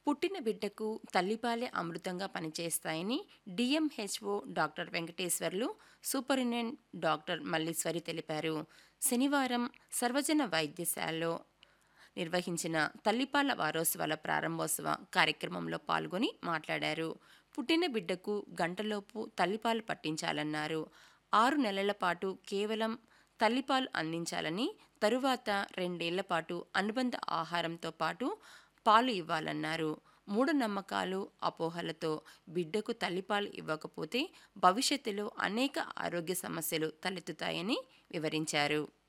పుట్టిన బిడ్డకు తల్లిపాలే అమృతంగా పనిచేస్తాయని DMHO doctor Venkateswarlu superintendent doctor Malleswari తెలిపారు శనివారం సర్వజన వైద్యశాలలో నిర్వహించిన తల్లిపాల వారోత్సవాల ప్రారంభోత్సవ కార్యక్రమంలో పాల్గొని మాట్లాడారు పుట్టిన బిడ్డకు గంటలోపు తల్లిపాలు పట్టించాలన్నారు ఆరు నెలల పాటు కేవలం తల్లిపాలు అందించాలని తరువాత రెండేళ్ల పాటు అనుబంధ ఆహారంతో పాటు పాలు ఇవ్వాలన్నారు మూఢనమ్మకాలు అపోహలతో బిడ్డకు తల్లిపాలు ఇవ్వకపోతే భవిష్యత్తులో అనేక ఆరోగ్య సమస్యలు తలెత్తుతాయని వివరించారు